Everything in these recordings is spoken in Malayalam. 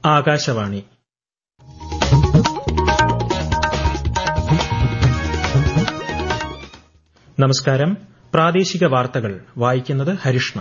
ആകാശവാണി നമസ്കാരം പ്രാദേശിക വാർത്തകൾ വായിക്കുന്നത് ഹരിഷ്ണ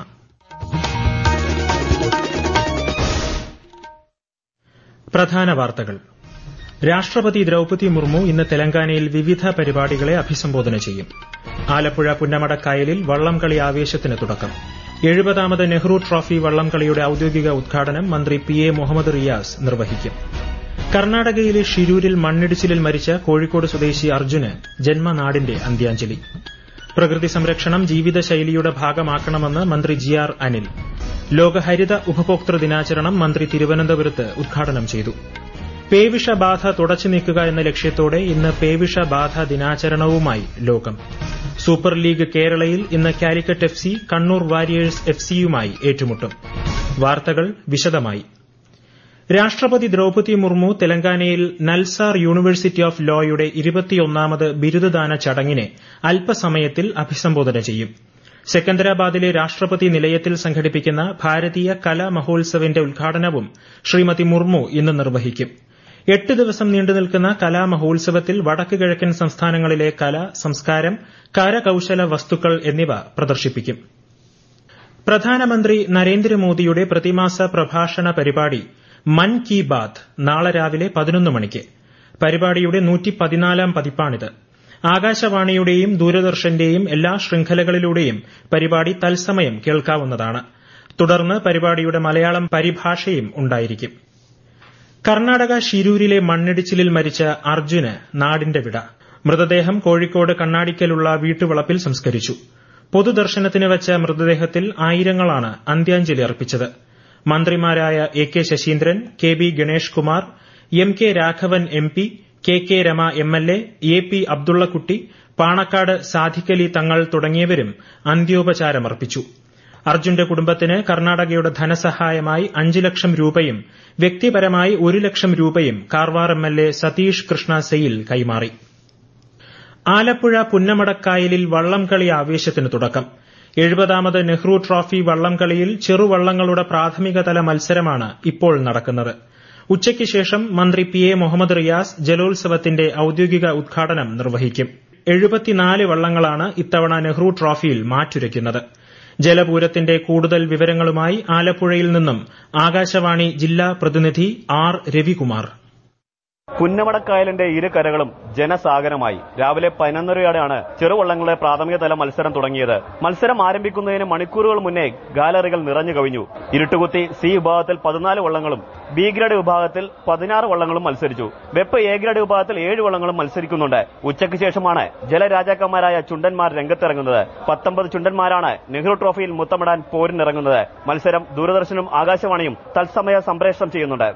പ്രധാന വാർത്തകൾ രാഷ്ട്രപതി ദ്രൌപതി മുർമു ഇന്ന് തെലങ്കാനയിൽ വിവിധ പരിപാടികളെ അഭിസംബോധന ചെയ്യും ആലപ്പുഴ പുന്നമടക്കായലിൽ വള്ളംകളി ആവേശത്തിന് തുടക്കം എഴുപതാമത് നെഹ്റു ട്രോഫി വള്ളംകളിയുടെ ഔദ്യോഗിക ഉദ്ഘാടനം മന്ത്രി പി എ മുഹമ്മദ് റിയാസ് നിർവഹിക്കും കർണാടകയിലെ ഷിരൂരിൽ മണ്ണിടിച്ചിലിൽ മരിച്ച കോഴിക്കോട് സ്വദേശി അർജുന് ജന്മനാടിന്റെ അന്ത്യാഞ്ജലി പ്രകൃതി സംരക്ഷണം ജീവിതശൈലിയുടെ ഭാഗമാക്കണമെന്ന് മന്ത്രി ജി ആർ അനിൽ ലോക ഹരിത ഉപഭോക്തൃ ദിനാചരണം മന്ത്രി തിരുവനന്തപുരത്ത് ഉദ്ഘാടനം ചെയ്തു പേവിഷബാധ തുടച്ചു നീക്കുക എന്ന ലക്ഷ്യത്തോടെ ഇന്ന് പേവിഷബാധ ദിനാചരണവുമായി ലോകം സൂപ്പർ ലീഗ് കേരളയിൽ ഇന്ന് Calicut F C Kannur warriors F സിയുമായി ഏറ്റുമുട്ടും വാർത്തകൾ വിശദമായി രാഷ്ട്രപതി ദ്രൌപതി മുർമു തെലങ്കാനയിൽ നൽസാർ യൂണിവേഴ്സിറ്റി ഓഫ് ലോയുടെ ഇരുപത്തിയൊന്നാമത് ബിരുദദാന ചടങ്ങിനെ അല്പസമയത്തിൽ അഭിസംബോധന ചെയ്യും സെക്കന്ദരാബാദിലെ രാഷ്ട്രപതി നിലയത്തിൽ സംഘടിപ്പിക്കുന്ന ഭാരതീയ കലാ മഹോത്സവിന്റെ ഉദ്ഘാടനവും ശ്രീമതി മുർമു ഇന്ന് നിർവഹിക്കും എട്ട് ദിവസം നീണ്ടുനിൽക്കുന്ന കലാമഹോത്സവത്തിൽ വടക്ക് കിഴക്കൻ സംസ്ഥാനങ്ങളിലെ കല സംസ്കാരം കരകൌശല വസ്തുക്കൾ എന്നിവ പ്രദർശിപ്പിക്കും പ്രധാനമന്ത്രി നരേന്ദ്രമോദിയുടെ പ്രതിമാസ പ്രഭാഷണ പരിപാടി മൻ കി ബാത് നാളെ രാവിലെ പതിനൊന്ന് മണിക്ക് പരിപാടിയുടെ നൂറ്റിപ്പതിനാലാം പതിപ്പാണിത് ആകാശവാണിയുടെയും ദൂരദർശന്റെയും എല്ലാ ശൃംഖലകളിലൂടെയും പരിപാടി തത്സമയം കേൾക്കാവുന്നതാണ് തുടർന്ന് പരിപാടിയുടെ മലയാളം പരിഭാഷയും ഉണ്ടായിരിക്കും കർണാടക ഷിരൂരിലെ മണ്ണിടിച്ചിലിൽ മരിച്ച അർജുന് നാടിന്റെ വിട മൃതദേഹം കോഴിക്കോട് കണ്ണാടിക്കലുള്ള വീട്ടുവളപ്പിൽ സംസ്കരിച്ചു പൊതുദർശനത്തിന് വെച്ച മൃതദേഹത്തിൽ ആയിരങ്ങളാണ് അന്ത്യാഞ്ജലി അർപ്പിച്ചത് മന്ത്രിമാരായ A K Saseendran K B Ganesh Kumar M K Raghavan M P K K Rema M L A A P Abdullakutty Panakkad Sadikali Thangal തുടങ്ങിയവരും അന്ത്യോപചാരമർപ്പിച്ചു അർജുന്റെ കുടുംബത്തിന് കർണാടകയുടെ ധനസഹായമായി അഞ്ച് ലക്ഷം രൂപയും വ്യക്തിപരമായി ഒരു ലക്ഷം രൂപയും Karwar M L A Satish Krishna Sail കൈമാറി ആലപ്പുഴ പുന്നമടക്കായലിൽ വള്ളംകളി ആവേശത്തിന് തുടക്കം എഴുപതാമത് നെഹ്റു ട്രോഫി വള്ളംകളിയിൽ ചെറുവള്ളങ്ങളുടെ പ്രാഥമികതല മത്സരമാണ് ഇപ്പോൾ നടക്കുന്നത് ഉച്ചയ്ക്ക് ശേഷം മന്ത്രി പി എ മുഹമ്മദ് റിയാസ് ജലോത്സവത്തിന്റെ ഔദ്യോഗിക ഉദ്ഘാടനം നിർവഹിക്കും എഴുപത്തിനാല് വള്ളങ്ങളാണ് ഇത്തവണ നെഹ്റു ട്രോഫിയിൽ മാറ്റുരയ്ക്കുന്നത് ജലപൂരത്തിന്റെ കൂടുതൽ വിവരങ്ങളുമായി ആലപ്പുഴയിൽ നിന്നും ആകാശവാണി ജില്ലാ പ്രതിനിധി ആർ രവികുമാർ പുന്നമടക്കായലിന്റെ ഇരു കരകളും ജനസാഗരമായി രാവിലെ പതിനൊന്നരയോടെയാണ് ചെറുവള്ളങ്ങളുടെ പ്രാഥമിക തല മത്സരം തുടങ്ങിയത് മത്സരം ആരംഭിക്കുന്നതിന് മണിക്കൂറുകൾ മുന്നേ ഗാലറികൾ നിറഞ്ഞു കവിഞ്ഞു ഇരുട്ടുകുത്തി സി വിഭാഗത്തിൽ പതിനാല് വള്ളങ്ങളും ബി ഗ്രേഡ് വിഭാഗത്തിൽ പതിനാറ് വള്ളങ്ങളും മത്സരിച്ചു വെപ്പ് എ ഗ്രേഡ് വിഭാഗത്തിൽ ഏഴ് വള്ളങ്ങളും മത്സരിക്കുന്നുണ്ട് ഉച്ചയ്ക്ക് ശേഷമാണ് ജലരാജാക്കന്മാരായ ചുണ്ടന്മാർ രംഗത്തിറങ്ങുന്നത് പത്തൊമ്പത് ചുണ്ടന്മാരാണ് നെഹ്റു ട്രോഫിയിൽ മുത്തമിടാൻ പോരിനിറങ്ങുന്നത് മത്സരം ദൂരദർശനും ആകാശവാണിയും തത്സമയ സംപ്രേഷണം ചെയ്യുന്നുണ്ട്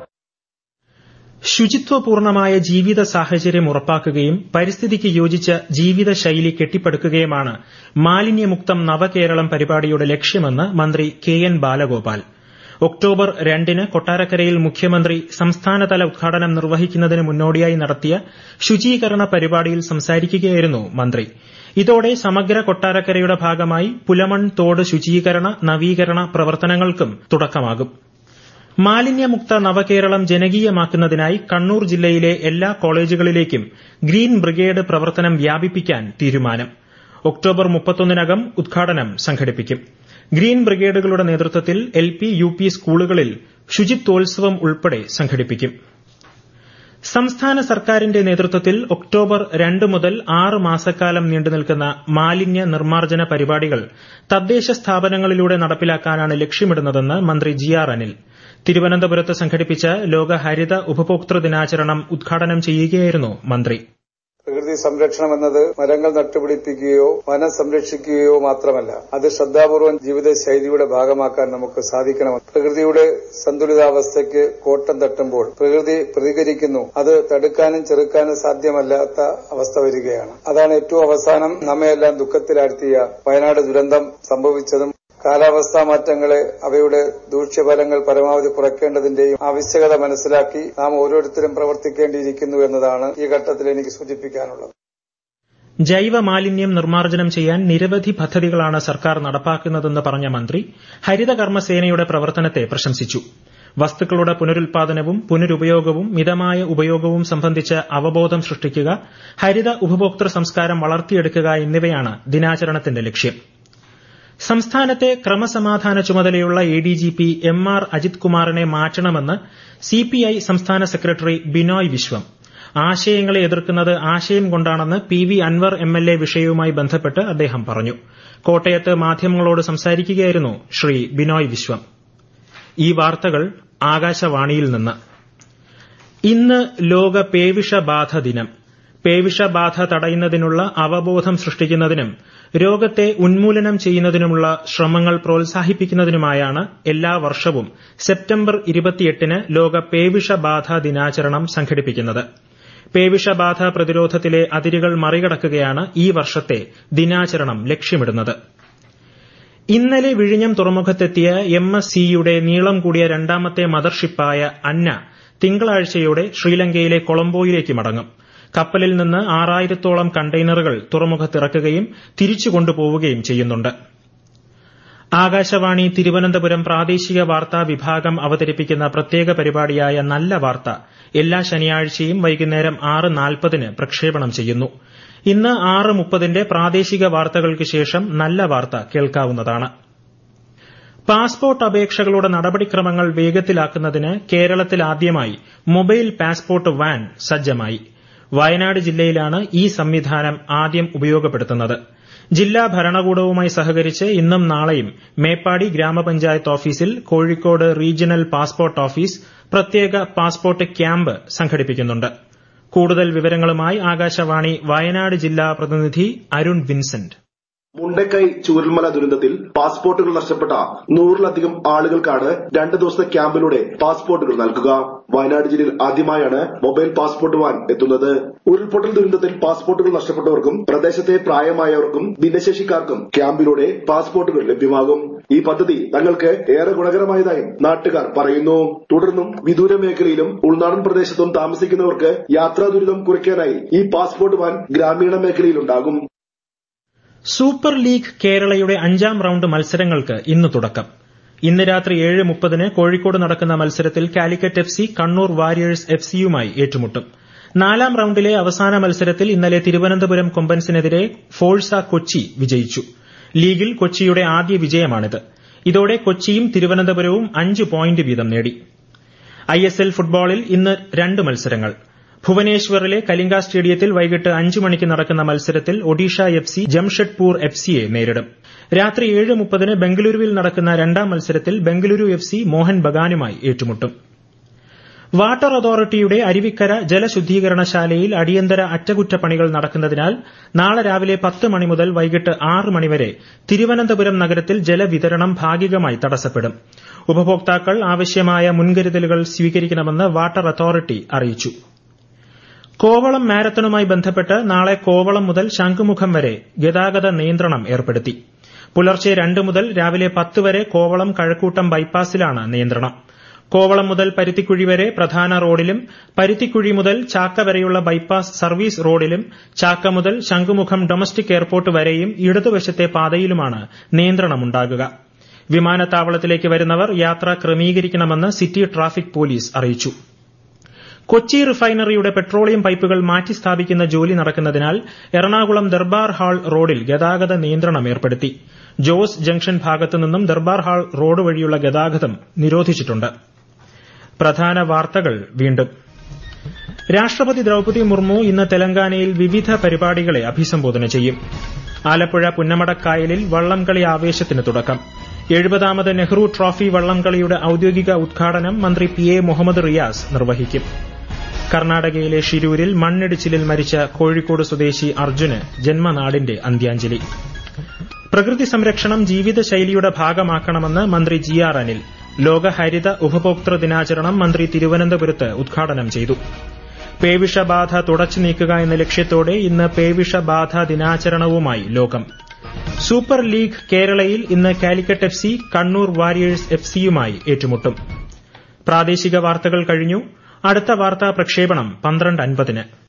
ശുചിത്വപൂർണമായ ജീവിത സാഹചര്യം ഉറപ്പാക്കുകയും പരിസ്ഥിതിക്ക് യോജിച്ച ജീവിതശൈലി കെട്ടിപ്പടുക്കുകയുമാണ് മാലിന്യമുക്തം നവകേരളം പരിപാടിയുടെ ലക്ഷ്യമെന്ന് മന്ത്രി കെ എൻ ബാലഗോപാൽ ഒക്ടോബർ രണ്ടിന് കൊട്ടാരക്കരയിൽ മുഖ്യമന്ത്രി സംസ്ഥാനതല ഉദ്ഘാടനം നിർവഹിക്കുന്നതിന് മുന്നോടിയായി നടത്തിയ ശുചീകരണ പരിപാടിയിൽ സംസാരിക്കുകയായിരുന്നു മന്ത്രി ഇതോടെ സമഗ്ര കൊട്ടാരക്കരയുടെ ഭാഗമായി പുലമൺ തോട് ശുചീകരണ നവീകരണ പ്രവർത്തനങ്ങൾക്കും തുടക്കമാകും മാലിന്യമുക്ത നവകേരളം ജനകീയമാക്കുന്നതിനായി കണ്ണൂർ ജില്ലയിലെ എല്ലാ കോളേജുകളിലേക്കും ഗ്രീൻ ബ്രിഗേഡ് പ്രവർത്തനം വ്യാപിപ്പിക്കാൻ തീരുമാനം ഒക്ടോബർ മുപ്പത്തൊന്നിനകം ഉദ്ഘാടനം സംഘടിപ്പിക്കും ഗ്രീൻ ബ്രിഗേഡുകളുടെ നേതൃത്വത്തിൽ എൽ പി യു പി സ്കൂളുകളിൽ ശുചിത്വോത്സവം ഉൾപ്പെടെ സംഘടിപ്പിക്കും സംസ്ഥാന സർക്കാരിന്റെ നേതൃത്വത്തിൽ ഒക്ടോബർ രണ്ട് മുതൽ ആറ് മാസക്കാലം നീണ്ടുനിൽക്കുന്ന മാലിന്യ നിർമ്മാർജ്ജന പരിപാടികൾ തദ്ദേശ സ്ഥാപനങ്ങളിലൂടെ നടപ്പിലാക്കാനാണ് ലക്ഷ്യമിടുന്നതെന്ന് മന്ത്രി ജി ആർ അനിൽ തിരുവനന്തപുരത്ത് സംഘടിപ്പിച്ച ലോക ഹരിത ഉപഭോക്തൃ ദിനാചരണം ഉദ്ഘാടനം ചെയ്യുകയായിരുന്നു മന്ത്രി പ്രകൃതി സംരക്ഷണം എന്നത് മരങ്ങൾ നട്ടുപിടിപ്പിക്കുകയോ വനം സംരക്ഷിക്കുകയോ മാത്രമല്ല അത് ശ്രദ്ധാപൂർവം ജീവിതശൈലിയുടെ ഭാഗമാക്കാൻ നമുക്ക് സാധിക്കണം പ്രകൃതിയുടെ സന്തുലിതാവസ്ഥയ്ക്ക് കോട്ടം തട്ടുമ്പോൾ പ്രകൃതി പ്രതികരിക്കുന്നു അത് തടുക്കാനും ചെറുക്കാനും സാധ്യമല്ലാത്ത അവസ്ഥ വരികയാണ് അതാണ് ഏറ്റവും അവസാനം നമ്മയെല്ലാം ദുഃഖത്തിലാഴ്ത്തിയ വയനാട് ദുരന്തം സംഭവിച്ചതും കാലാവസ്ഥാ മാറ്റങ്ങളെ അവയുടെ ദൂഷ്യഫലങ്ങൾ പരമാവധി കുറയ്ക്കേണ്ടതിന്റെയും ആവശ്യകത മനസ്സിലാക്കി നാം ഓരോരുത്തരും പ്രവർത്തിക്കേണ്ടിയിരിക്കുന്നു എന്നതാണ് ഈ ഘട്ടത്തിൽ എനിക്ക് സൂചിപ്പിക്കാനുള്ളത് ജൈവ മാലിന്യം നിർമ്മാർജ്ജനം ചെയ്യാൻ നിരവധി പദ്ധതികളാണ് സർക്കാർ നടപ്പാക്കുന്നതെന്ന് പറഞ്ഞ മന്ത്രി ഹരിത കർമ്മസേനയുടെ പ്രവർത്തനത്തെ പ്രശംസിച്ചു വസ്തുക്കളുടെ പുനരുൽപാദനവും പുനരുപയോഗവും മിതമായ ഉപയോഗവും സംബന്ധിച്ച് അവബോധം സൃഷ്ടിക്കുക ഹരിത ഉപഭോക്തൃ സംസ്കാരം വളർത്തിയെടുക്കുക എന്നിവയാണ് ദിനാചരണത്തിന്റെ ലക്ഷ്യം സംസ്ഥാനത്തെ ക്രമസമാധാന ചുമതലയുള്ള എഡിജിപി എം ആർ അജിത് കുമാറിനെ മാറ്റണമെന്ന് സിപിഐ സംസ്ഥാന സെക്രട്ടറി ബിനോയ് വിശ്വം ആശയങ്ങളെ എതിർക്കുന്നത് ആശയം കൊണ്ടാണെന്ന് P V Anvar M L A വിഷയവുമായി ബന്ധപ്പെട്ട് അദ്ദേഹം പറഞ്ഞു കോട്ടയത്ത് മാധ്യമങ്ങളോട് സംസാരിക്കുകയായിരുന്നു ശ്രീ ബിനോയ് വിശ്വം ഈ വാർത്തകൾ ആകാശവാണിയിൽ നിന്ന് ഇന്ന് ലോക പേവിഷബാധ ദിനം പേവിഷബാധ തടയുന്നതിനുള്ള അവബോധം സൃഷ്ടിക്കുന്നതിനും രോഗത്തെ ഉന്മൂലനം ചെയ്യുന്നതിനുമുള്ള ശ്രമങ്ങൾ പ്രോത്സാഹിപ്പിക്കുന്നതിനുമായാണ് എല്ലാ വർഷവും സെപ്റ്റംബർ ഇരുപത്തിയെട്ടിന് ലോക പേവിഷബാധ ദിനാചരണം സംഘടിപ്പിക്കുന്നത് പേവിഷബാധ പ്രതിരോധത്തിലെ അതിരുകൾ മറികടക്കുകയാണ് ഈ വർഷത്തെ ദിനാചരണം ലക്ഷ്യമിടുന്നത് ഇന്നലെ വിഴിഞ്ഞം തുറമുഖത്തെത്തിയ എം എസ് സിയുടെ നീളം കൂടിയ രണ്ടാമത്തെ മദർഷിപ്പായ അന്ന തിങ്കളാഴ്ചയോടെ ശ്രീലങ്കയിലെ കൊളംബോയിലേക്ക് മടങ്ങും കപ്പലിൽ നിന്ന് ആറായിരത്തോളം കണ്ടെയ്നറുകൾ തുറമുഖത്തിറക്കുകയും തിരിച്ചു കൊണ്ടുപോവുകയും ചെയ്യുന്നുണ്ട് ആകാശവാണി തിരുവനന്തപുരം പ്രാദേശിക വാർത്താ വിഭാഗം അവതരിപ്പിക്കുന്ന പ്രത്യേക പരിപാടിയായ നല്ല വാർത്ത എല്ലാ ശനിയാഴ്ചയും വൈകുന്നേരം ആറ് നാൽപ്പതിന് പ്രക്ഷേപണം ചെയ്യുന്നു ഇന്ന് ആറ് മുപ്പതിന്റെ പ്രാദേശിക വാർത്തകൾക്ക് ശേഷം നല്ല വാർത്ത കേൾക്കാവുന്നതാണ് പാസ്പോർട്ട് അപേക്ഷകളുടെ നടപടിക്രമങ്ങൾ വേഗത്തിലാക്കുന്നതിന് കേരളത്തിൽ ആദ്യമായി മൊബൈൽ പാസ്പോർട്ട് വാൻ സജ്ജമായി വയനാട് ജില്ലയിലാണ് ഈ സംവിധാനം ആദ്യം ഉപയോഗപ്പെടുത്തുന്നത് ജില്ലാ ഭരണകൂടവുമായി സഹകരിച്ച് ഇന്നും നാളെയും മേപ്പാടി ഗ്രാമപഞ്ചായത്ത് ഓഫീസിൽ കോഴിക്കോട് റീജിയണൽ പാസ്പോർട്ട് ഓഫീസ് പ്രത്യേക പാസ്പോർട്ട് ക്യാമ്പ് സംഘടിപ്പിക്കുന്നുണ്ട് കൂടുതൽ വിവരങ്ങളുമായി ആകാശവാണി വയനാട് ജില്ലാ പ്രതിനിധി അരുൺ വിൻസെന്റ് മുണ്ടക്കൈ ചൂരൽമല ദുരന്തത്തിൽ പാസ്പോർട്ടുകൾ നഷ്ടപ്പെട്ട നൂറിലധികം ആളുകൾക്കാണ് രണ്ട് ദിവസത്തെ ക്യാമ്പിലൂടെ പാസ്പോർട്ടുകൾ നൽകുക വയനാട് ജില്ലയിൽ ആദ്യമായാണ് മൊബൈൽ പാസ്പോർട്ട് വാൻ എത്തുന്നത് ഉരുൾപൊട്ടൽ ദുരന്തത്തിൽ പാസ്പോർട്ടുകൾ നഷ്ടപ്പെട്ടവർക്കും പ്രദേശത്തെ പ്രായമായവർക്കും ഭിന്നശേഷിക്കാർക്കും ക്യാമ്പിലൂടെ പാസ്പോർട്ടുകൾ ലഭ്യമാകും ഈ പദ്ധതി തങ്ങൾക്ക് ഏറെ ഗുണകരമായതായും നാട്ടുകാർ പറയുന്നു തുടർന്നും വിദൂര മേഖലയിലും ഉൾനാടൻ പ്രദേശത്തും താമസിക്കുന്നവർക്ക് യാത്രാ ദുരിതം കുറയ്ക്കാനായി ഈ പാസ്പോർട്ട് വാൻ ഗ്രാമീണ മേഖലയിലുണ്ടാകും സൂപ്പർ ലീഗ് കേരളയുടെ അഞ്ചാം റൌണ്ട് മത്സരങ്ങൾക്ക് ഇന്ന് തുടക്കം ഇന്ന് രാത്രി ഏഴ് മുപ്പതിന് കോഴിക്കോട് നടക്കുന്ന മത്സരത്തിൽ Calicut F C Kannur warriors F സിയുമായി ഏറ്റുമുട്ടും നാലാം റൌണ്ടിലെ അവസാന മത്സരത്തിൽ ഇന്നലെ തിരുവനന്തപുരം കൊമ്പൻസിനെതിരെ ഫോഴ്സ കൊച്ചി വിജയിച്ചു ലീഗിൽ കൊച്ചിയുടെ ആദ്യ വിജയമാണിത് ഇതോടെ കൊച്ചിയും തിരുവനന്തപുരവും അഞ്ച് പോയിന്റ് വീതം നേടി ഐഎസ്എൽ ഫുട്ബോളിൽ ഇന്ന് രണ്ട് മത്സരങ്ങൾ ഭുവനേശ്വറിലെ കലിംഗ സ്റ്റേഡിയത്തിൽ വൈകിട്ട് അഞ്ച് മണിക്ക് നടക്കുന്ന മത്സരത്തിൽ Odisha F C Jamshedpur F സിയെ നേരിടും രാത്രി ഏഴ് മുപ്പതിന് ബംഗളൂരുവിൽ നടക്കുന്ന രണ്ടാം മത്സരത്തിൽ ബംഗളൂരു എഫ് സി മോഹൻ ബഗാനുമായി ഏറ്റുമുട്ടും വാട്ടർ അതോറിറ്റിയുടെ അരുവിക്കര ജലശുദ്ധീകരണശാലയിൽ അടിയന്തര അറ്റകുറ്റപ്പണികൾ നടക്കുന്നതിനാൽ നാളെ രാവിലെ പത്ത് മണി മുതൽ വൈകിട്ട് ആറ് മണിവരെ തിരുവനന്തപുരം നഗരത്തിൽ ജലവിതരണം ഭാഗികമായി തടസ്സപ്പെടും ഉപഭോക്താക്കൾ ആവശ്യമായ മുൻകരുതലുകൾ സ്വീകരിക്കണമെന്ന് വാട്ടർ അതോറിറ്റി അറിയിച്ചു കോവളം മാരത്തണുമായി ബന്ധപ്പെട്ട് നാളെ കോവളം മുതൽ ശംഖുമുഖം വരെ ഗതാഗത നിയന്ത്രണം ഏർപ്പെടുത്തി പുലർച്ചെ രണ്ട് മുതൽ രാവിലെ പത്ത് വരെ കോവളം കഴക്കൂട്ടം ബൈപ്പാസിലാണ് നിയന്ത്രണം കോവളം മുതൽ പരുത്തിക്കുഴി വരെ പ്രധാന റോഡിലും പരുത്തിക്കുഴി മുതൽ ചാക്ക വരെയുള്ള ബൈപ്പാസ് സർവീസ് റോഡിലും ചാക്ക മുതൽ ശംഖുമുഖം ഡൊമസ്റ്റിക് എയർപോർട്ട് വരെയും ഇടതുവശത്തെ പാതയിലുമാണ് നിയന്ത്രണമുണ്ടാകുക വിമാനത്താവളത്തിലേക്ക് വരുന്നവർ യാത്ര ക്രമീകരിക്കണമെന്ന് സിറ്റി ട്രാഫിക് പോലീസ് അറിയിച്ചു കൊച്ചി റിഫൈനറിയുടെ പെട്രോളിയം പൈപ്പുകൾ മാറ്റി സ്ഥാപിക്കുന്ന ജോലി നടക്കുന്നതിനാൽ എറണാകുളം ദർബാർ ഹാൾ റോഡിൽ ഗതാഗത നിയന്ത്രണം ഏർപ്പെടുത്തി ജോസ് ജംഗ്ഷൻ ഭാഗത്തു നിന്നും ദർബാർ ഹാൾ റോഡ് വഴിയുള്ള ഗതാഗതം നിരോധിച്ചിട്ടുണ്ട് പ്രധാന വാർത്തകൾ വീണ്ടും രാഷ്ട്രപതി ദ്രൌപതി മുർമു ഇന്ന് തെലങ്കാനയിൽ വിവിധ പരിപാടികളെ അഭിസംബോധന ചെയ്യും ആലപ്പുഴ പുന്നമടക്കായലിൽ വള്ളംകളി ആവേശത്തിന് തുടക്കം എഴുപതാമത് നെഹ്റു ട്രോഫി വള്ളംകളിയുടെ ഔദ്യോഗിക ഉദ്ഘാടനം മന്ത്രി പി എ മുഹമ്മദ് റിയാസ് നിർവഹിക്കും കർണാടകയിലെ ഷിരൂരിൽ മണ്ണിടിച്ചിലിൽ മരിച്ച കോഴിക്കോട് സ്വദേശി അർജുന് ജന്മനാടിന്റെ അന്ത്യാഞ്ജലി പ്രകൃതി സംരക്ഷണം ജീവിതശൈലിയുടെ ഭാഗമാക്കണമെന്ന് മന്ത്രി ജി ആർ അനിൽ ലോക ഹരിത ഉപഭോക്തൃ ദിനാചരണം മന്ത്രി തിരുവനന്തപുരത്ത് ഉദ്ഘാടനം ചെയ്തു പേവിഷബാധ തുടച്ചു നീക്കുക എന്ന ലക്ഷ്യത്തോടെ ഇന്ന് പേവിഷബാധ ദിനാചരണവുമായി ലോകം സൂപ്പർ ലീഗ് കേരളയിൽ ഇന്ന് Calicut F C Kannur warriors F സിയുമായി ഏറ്റുമുട്ടും പ്രാദേശിക വാർത്തകൾ കഴിഞ്ഞു അടുത്ത വാർത്താ പ്രക്ഷേപണം പന്ത്രണ്ട് അൻപതിന്